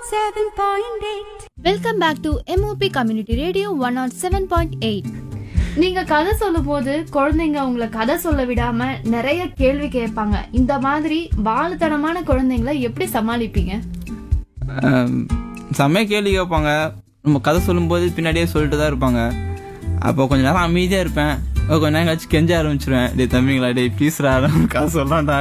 107.8 welcome back to MOP community radio one nought seven point eight நீங்க கதை சொல்லும் போது குழந்தைங்க உங்களை கதை சொல்ல விடாம நிறைய கேள்வி கேட்பாங்க இந்த மாதிரி வாழுத்தனமான குழந்தைங்களை எப்படி சமாளிப்பீங்க ஆம், செம்மையா கேள்வி கேட்பாங்க நம்ம கதை சொல்லும்போது பின்னாடியே சொல்லிட்டு தான் இருப்பாங்க அப்போ கொஞ்ச நேரம் அமைதியாக இருப்பேன் அப்ப கொஞ்ச நேரம் கழிச்சு கெஞ்ச ஆரம்பிச்சிருவேன் டேய் தம்பிங்களா டேய் ப்ளீஸ்ரா கதை சொல்லலாம்டா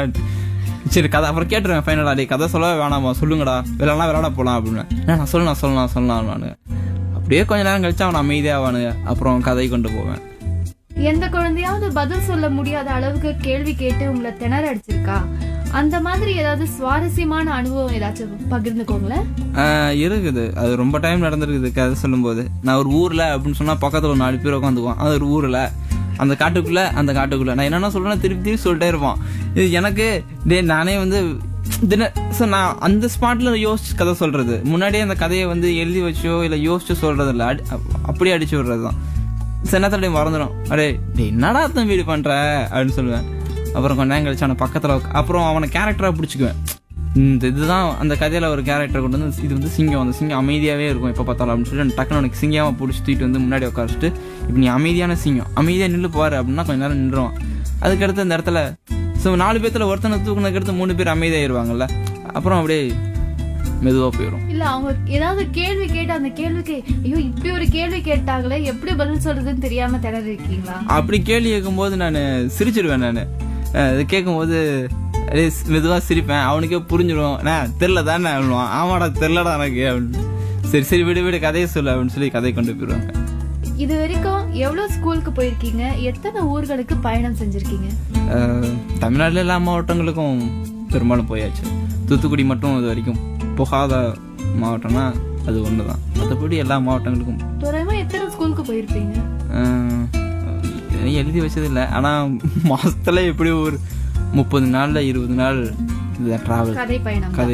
சரி கதை அப்புறம் கேட்டுருவேன் ஃபைனலா டேய் கதை சொல்ல வேணாமா சொல்லுங்கடா விளையாடலாம் விளையாட போகலாம் அப்படின்னு "அண்ணா, நான் சொல்லலாம் சொல்லலாம் சொல்லலாம் நான் அப்படியே கொஞ்ச நேரம் கழிச்சு அவன் அமைதியாவானுங்க அப்புறம் கதை கொண்டு போவேன் எந்த குழந்தையாவது பதில் சொல்ல முடியாத அளவுக்கு கேள்வி கேட்டு உங்களை திணற அடிச்சிருக்கா அந்த மாதிரி ஏதாவது சுவாரஸ்யமான அனுபவம் ஏதாச்சும் பகிர்ந்துக்கோங்களேன் ஆஹ் இருக்குது அது ரொம்ப டைம் நடந்திருக்குது கதை சொல்லும்போது நான் ஒரு ஊர்ல அப்படின்னு சொன்னா பக்கத்துல ஒரு நாலு பேர் உட்காந்துக்குவான் அது ஒரு ஊர்ல அந்த காட்டுக்குள்ள அந்த காட்டுக்குள்ள நான் என்னென்ன சொல்றேன் திருப்பி திருப்பி சொல்லிட்டே இருப்பான் இது எனக்கு டே நானே வந்து தின so நான் அந்த ஸ்பாட்ல யோசிச்சு கதை சொல்றது முன்னாடியே அந்த கதையை வந்து எழுதி வச்சோ இல்ல யோசிச்சு சொல்றது இல்ல அடி- அப்- அப்படியே அடிச்சு விடுறது தான் சின்னத்தடைய மறந்துடும் அடே டே என்னடா தம்பி இப்படி பண்ற அப்படின்னு சொல்லுவேன் அப்புறம் கொஞ்ச நேரம் கழிச்சு அவனை பக்கத்துல உட்கா- அப்புறம் அவனை கேரக்டரா பிடிச்சிக்குவேன் இந்த இதுதான் அந்த கதையில ஒரு கேரக்டர் கொண்டு வந்து இது வந்து சிங்கம் அந்த சிங்கம் அமைதியாவே இருக்கும் எப்ப பார்த்தாலும் அப்படின்னு சொல்லிட்டு டக்குனு உனக்கு சிங்கமா பிடிச்சி தூக்கிட்டு வந்து முன்னாடி உட்காரிச்சிட்டு இப்போ நீ அமைதியான சிங்கம் அமைதியா நில்லு பாரு அப்படின்னா கொஞ்ச நேரம் நின்றுவான் அதுக்கடுத்து இந்த இடத்துல ஸோ நாலு பேர்த்துல ஒருத்தனை தூக்குனதுக்கு அடுத்து மூணு பேர் அமைதியாயிருவாங்கல்ல அப்புறம் அப்படியே மெதுவா போயிடும் இல்ல அவங்க ஏதாவது கேள்வி கேட்டு அந்த கேள்விக்கு ஐயோ இப்படி ஒரு கேள்வி கேட்டாங்களே எப்படி பதில் சொல்றதுன்னு தெரியாம திணறி இருக்கீங்களா அப்படி கேள்வி கேட்கும்போது நான் சிரிச்சிருவேன் நான் இது கேட்கும்போது அப்படியே மெதுவா சிரிப்பேன் அவனுக்கே புரிஞ்சிடும் நான் தெரில தானே சொல்லுவான் ஆமாடா தெரிலடா எனக்கு அப்படின்னு சரி சரி விடு விடு கதையை சொல்லு அப்படின்னு சொல்லி கதையை கொண்டு போயிடுவாங்க இது வரைக்கும் எவ்வளவு ஸ்கூலுக்கு போயிருக்கீங்க எத்தனை ஊர்களுக்கு பயணம் செஞ்சிருக்கீங்க அஹ், தமிழ்நாட்டுல எல்லா மாவட்டங்களுக்கும் பெரும்பாலும் போயாச்சு தூத்துக்குடி மட்டும் இது வரைக்கும் போகாத மாவட்டம்னா அது ஒன்று தான் மற்றபடி எல்லா மாவட்டங்களுக்கும் தோராயமா எத்தனை ஸ்கூலுக்கு போயிருப்பீங்க அஹ், எதையும் எழுதி வச்சது இல்லை ஆனால் மாசத்துல எப்படி ஒரு முப்பது நாள்ல இருபது நாள் இது ட்ராவல் கதை பயணம் கதை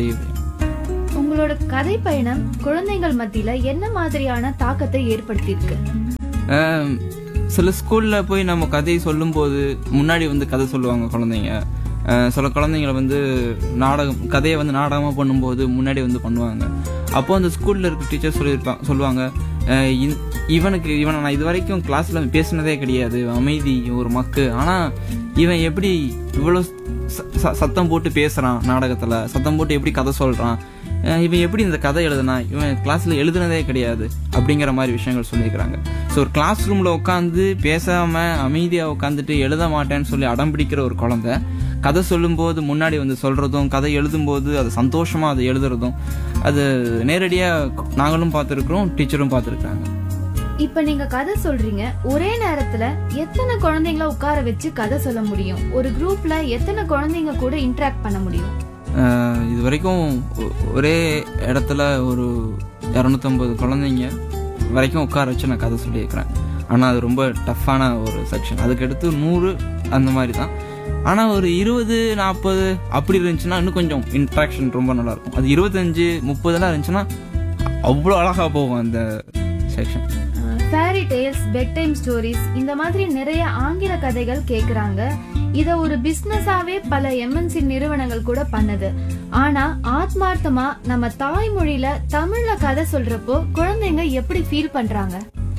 உங்களோட கதை பயணம் குழந்தைகள் மத்தியில என்ன மாதிரியான தாக்கத்தை ஏற்படுத்தியிருக்கு ஆம், சில ஸ்கூல்ல போய் நம்ம கதையை சொல்லும்போது முன்னாடி வந்து கதை சொல்லுவாங்க குழந்தைங்க அஹ், சில குழந்தைங்கள வந்து நாடகம் கதையை வந்து நாடகமாக பண்ணும்போது முன்னாடி வந்து பண்ணுவாங்க அப்போ அந்த ஸ்கூல்ல இருக்க டீச்சர் சொல்லியிருப்பாங்க சொல்லுவாங்க அஹ், இந்- இவனுக்கு இவனை நான் இது வரைக்கும் கிளாஸ்ல பேசினதே கிடையாது அமைதி ஒரு மக்கு ஆனா இவன் எப்படி இவ்வளோ ச- ச- சத்தம் போட்டு பேசுறான் நாடகத்துல சத்தம் போட்டு எப்படி கதை சொல்றான் அஹ் இவன் எப்படி இந்த கதை எழுதுனா இவன் கிளாஸ்ல எழுதுனதே கிடையாது அப்படிங்கிற மாதிரி விஷயங்கள் சொல்லியிருக்கிறாங்க ஸோ ஒரு கிளாஸ் ரூம்ல உட்காந்து பேசாம அமைதியா உட்காந்துட்டு எழுத மாட்டேன்னு சொல்லி அடம் பிடிக்கிற ஒரு குழந்தை கதை சொல்லும்போது முன்னாடி வந்து சொல்றதும் கதை எழுதும்போது அது சந்தோஷமா அதை எழுதுறதும் அது நேரடியா நாங்களும் பார்த்துருக்குறோம் டீச்சரும் பார்த்துருக்காங்க இப்ப நீங்க கதை சொல்றீங்க ஒரே நேரத்துல எத்தனை குழந்தைங்கள உட்கார வச்சு கதை சொல்ல முடியும் ஒரு குரூப்ல எத்தனை குழந்தைங்க கூட இன்டராக்ட் பண்ண முடியும் ஆஹ் இது வரைக்கும் ஒ- ஒரே இடத்துல ஒரு இரநூத்தம்பது குழந்தைங்க வரைக்கும் உட்கார வச்சு நான் கதை சொல்லியிருக்கிறேன் ஆனால் அது ரொம்ப டஃப்பான ஒரு செக்ஷன் அதுக்கடுத்து நூறு அந்த மாதிரி தான் ஆனால் ஒரு இருபது நாற்பது அப்படி இருந்துச்சுன்னா இன்னும் கொஞ்சம் இன்ட்ராக்ஷன் ரொம்ப நல்லா இருக்கும் அது இருபத்தஞ்சு முப்பதுலாம் இருந்துச்சுன்னா அவ்வளோ அழகாக போகும் அந்த section fairy tales bed time stories இந்த மாதிரி நிறைய ஆங்கில கதைகள் கேக்குறாங்க இத ஒரு பிசினஸாவே பல எம்என்சி நிறுவனங்கள் கூட பண்ணுது ஆனா ஆத்மார்த்தமா நம்ம தாய்மொழியில தமிழ்ல கதை சொல்றப்போ குழந்தைங்க எப்படி ஃபீல் பண்றாங்க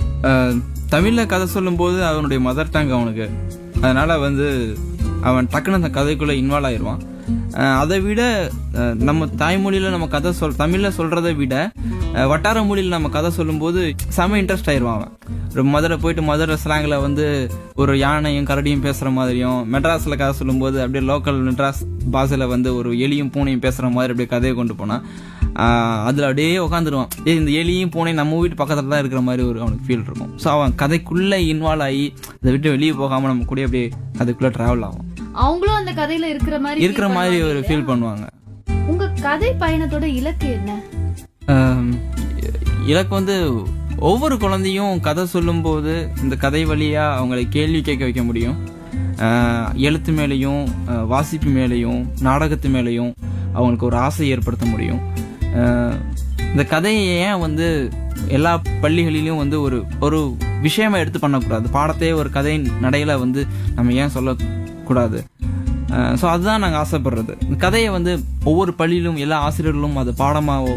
தமிழில் கதை சொல்லும்போது அவனுடைய மதர் டங் அவனுக்கு அதனால வந்து அவன் டக்குன்னு அந்த கதைக்குள்ளே இன்வால்வ் ஆயிடுவான் அஹ் அதை விட அஹ் நம்ம தாய்மொழியில் நம்ம கதை சொல் தமிழில் சொல்கிறத விட அஹ் வட்டார மொழியில் நம்ம கதை சொல்லும்போது செம இன்ட்ரெஸ்ட் ஆயிடுவான் அவன் ஒரு மதுரை போயிட்டு மதுரை ஸ்லாங்கில் வந்து ஒரு யானையும் கரடியும் பேசுகிற மாதிரியும் மெட்ராஸில் கதை சொல்லும்போது அப்படியே லோக்கல் மெட்ராஸ் பாஷையில் வந்து ஒரு எலியும் பூனையும் பேசுகிற மாதிரி அப்படியே கதையை கொண்டு போனான் அதில் அப்படியே உட்காந்துருவான் ஏ இந்த எலியும் பூனையும் நம்ம வீட்டு பக்கத்தில் தான் இருக்கிற மாதிரி ஒரு அவனுக்கு ஃபீல் இருக்கும் ஸோ அவன் கதைக்குள்ளே இன்வால்வ் ஆகி அதை விட்டு வெளியே போகாமல் நம்ம கூட அப்படியே கதைக்குள்ளே ட்ராவல் ஆகும் அவங்களும் அந்த கதையில இருக்கிற மாதிரி இருக்கிற feel மாதிரி பண்ணுவாங்க ஒரு இல்லையா? ஃபீல் பண்ணுவாங்க உங்க கதை பயணத்தோட இலக்கு என்ன ஆம், எனக்கு வந்து ஒவ்வொரு குழந்தையும் கதை சொல்லும்போது இந்த கதை வழியா அவங்களை கேள்வி கேட்க வைக்க முடியும் ஆஹ், எழுத்து மேலேயும் ஆஹ், வாசிப்பு மேலேயும் நாடகத்து மேலேயும் அவங்களுக்கு ஒரு ஆசை ஏற்படுத்த முடியும் ஆஹ், இந்த கதையை ஏன் வந்து எல்லா பள்ளிகளிலும் வந்து ஒரு ஒரு விஷயமா எடுத்து பண்ணக்கூடாது பாடத்தையே ஒரு கதை நடையில வந்து நம்ம ஏன் சொல்லக்கூடாது ஸோ அதுதான் நாங்கள் ஆசைப்படுறது இந்த கதையை வந்து ஒவ்வொரு பள்ளியிலும் எல்லா ஆசிரியர்களும் அது பாடமாவோ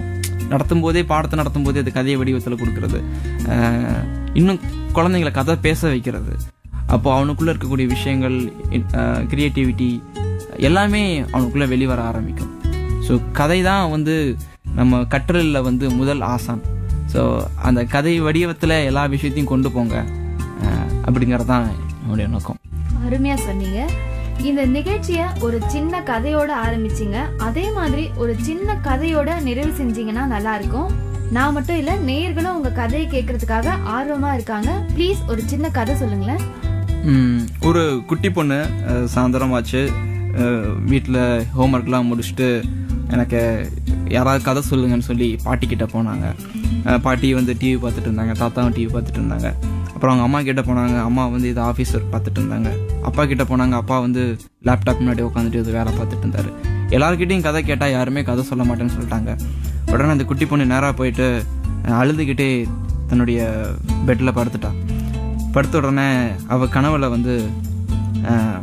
நடத்தும் போதே பாடத்தை நடத்தும் போதே அது கதையை வடிவத்தில் கொடுக்கறது அஹ், இன்னும் குழந்தைங்களை கதை பேச வைக்கிறது அப்போ அவனுக்குள்ள இருக்கக்கூடிய விஷயங்கள் கிரியேட்டிவிட்டி எல்லாமே அவனுக்குள்ள வெளிவர ஆரம்பிக்கும் ஸோ கதை தான் வந்து நம்ம கற்றலில் வந்து முதல் ஆசான் ஸோ அந்த கதை வடிவத்தில் எல்லா விஷயத்தையும் கொண்டு போங்க அஹ், அப்படிங்கிறது தான் என்னுடைய நோக்கம் அருமையா சொன்னீங்க இந்த நிகழ்ச்சிய ஒரு சின்ன கதையோட ஆரம்பிச்சீங்க அதே மாதிரி ஒரு சின்ன கதையோட நிறைவு செஞ்சீங்கன்னா நல்லா இருக்கும் நான் மட்டும் இல்ல நேயர்களும் உங்க கதையை கேட்கறதுக்காக ஆர்வமா இருக்காங்க ப்ளீஸ் ஒரு சின்ன கதை சொல்லுங்களேன் ம், ஒரு குட்டி பொண்ணு அஹ், சாயந்தரமாச்சு வீட்டில் ஹோம்ஒர்க்லாம் முடிச்சுட்டு எனக்கு யாராவது கதை சொல்லுங்கன்னு சொல்லி பாட்டி கிட்ட போனாங்க அஹ், பாட்டி வந்து டிவி பார்த்துட்டு இருந்தாங்க தாத்தாவும் டிவி பார்த்துட்டு இருந்தாங்க அப்புறம் அவங்க அம்மா கிட்ட போனாங்க அம்மா வந்து இது ஆஃபீஸ் ஒர்க் பார்த்துட்டு இருந்தாங்க அப்பா கிட்ட போனாங்க அப்பா வந்து லேப்டாப் முன்னாடி உட்காந்துட்டு இது வேலை பார்த்துட்டு இருந்தாரு எல்லார்கிட்டையும் கதை கேட்டால் யாருமே கதை சொல்ல மாட்டேன்னு சொல்லிட்டாங்க உடனே அந்த குட்டி பொண்ணு நேராக போயிட்டு அஹ், அழுதுகிட்டே தன்னுடைய பெட்டில் படுத்துட்டா படுத்த உடனே அவ கனவுல வந்து ஆஹ்,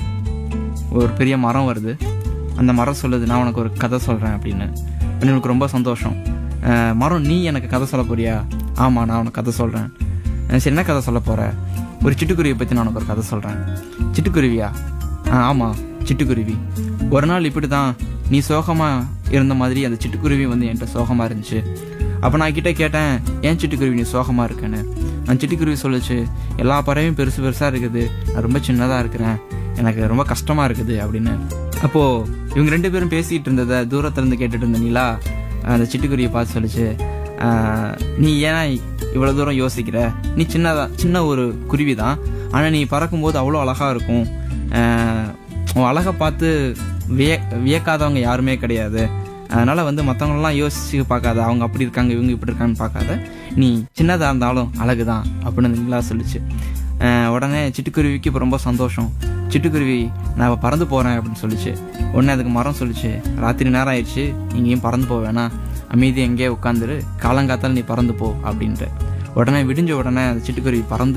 ஒரு பெரிய மரம் வருது அந்த மரம் சொல்லுது நான் உனக்கு ஒரு கதை சொல்கிறேன் அப்படின்னு உடனே எனக்கு ரொம்ப சந்தோஷம் ஆஹ், மரம் நீ எனக்கு கதை சொல்ல போறியா ஆமாம் நான் உனக்கு கதை சொல்கிறேன் சரி என்ன கதை சொல்ல போற ஒரு சிட்டுக்குருவியை பற்றி நான் உனக்கு ஒரு கதை சொல்கிறேன் சிட்டுக்குருவியா ஆ ஆமாம் சிட்டுக்குருவி ஒரு நாள் இப்படி தான் நீ சோகமாக இருந்த மாதிரி அந்த சிட்டுக்குருவி வந்து என்கிட்ட சோகமாக இருந்துச்சு அப்போ நான் கிட்ட கேட்டேன் ஏன் சிட்டுக்குருவி நீ சோகமாக இருக்கேன்னு அந்த சிட்டுக்குருவி சொல்லுச்சு எல்லா பறவையும் பெருசு பெருசாக இருக்குது நான் ரொம்ப சின்னதாக இருக்கிறேன் எனக்கு ரொம்ப கஷ்டமாக இருக்குது அப்படின்னு அப்போது இவங்க ரெண்டு பேரும் பேசிகிட்டு இருந்ததை தூரத்துல இருந்து கேட்டுட்டு இருந்த நிலா அந்த சிட்டுக்குருவியை பார்த்து சொல்லுச்சு "ஆஹ், நீ ஏன் இவ்வளோ தூரம் யோசிக்கிற நீ சின்னதா சின்ன ஒரு குருவி தான் ஆனால் நீ பறக்கும்போது அவ்வளோ அழகாக இருக்கும் ஆஹ், உன் அழகை பார்த்து விய வியக்காதவங்க யாருமே கிடையாது அதனால வந்து மற்றவங்களெல்லாம் யோசிச்சு பார்க்காத அவங்க அப்படி இருக்காங்க இவங்க இப்படி இருக்காங்கன்னு பார்க்காத நீ சின்னதாக இருந்தாலும் அழகு தான் அப்படின்னு அந்த நிலா சொல்லுச்சு ஆஹ் உடனே சிட்டுக்குருவிக்கு இப்போ ரொம்ப சந்தோஷம் சிட்டுக்குருவி நான் இப்போ பறந்து போகிறேன் அப்படின்னு சொல்லுச்சு உடனே அதுக்கு மரம் சொல்லுச்சு ராத்திரி நேரம் ஆயிடுச்சு எங்கேயும் பறந்து போக வேணாம் அமைதி எங்கேயே உட்காந்துரு காலங்காத்தால நீ பறந்து போ அப்படின்ட்டு உடனே விடிஞ்ச உடனே அந்த சிட்டுக்குருவி பறந்து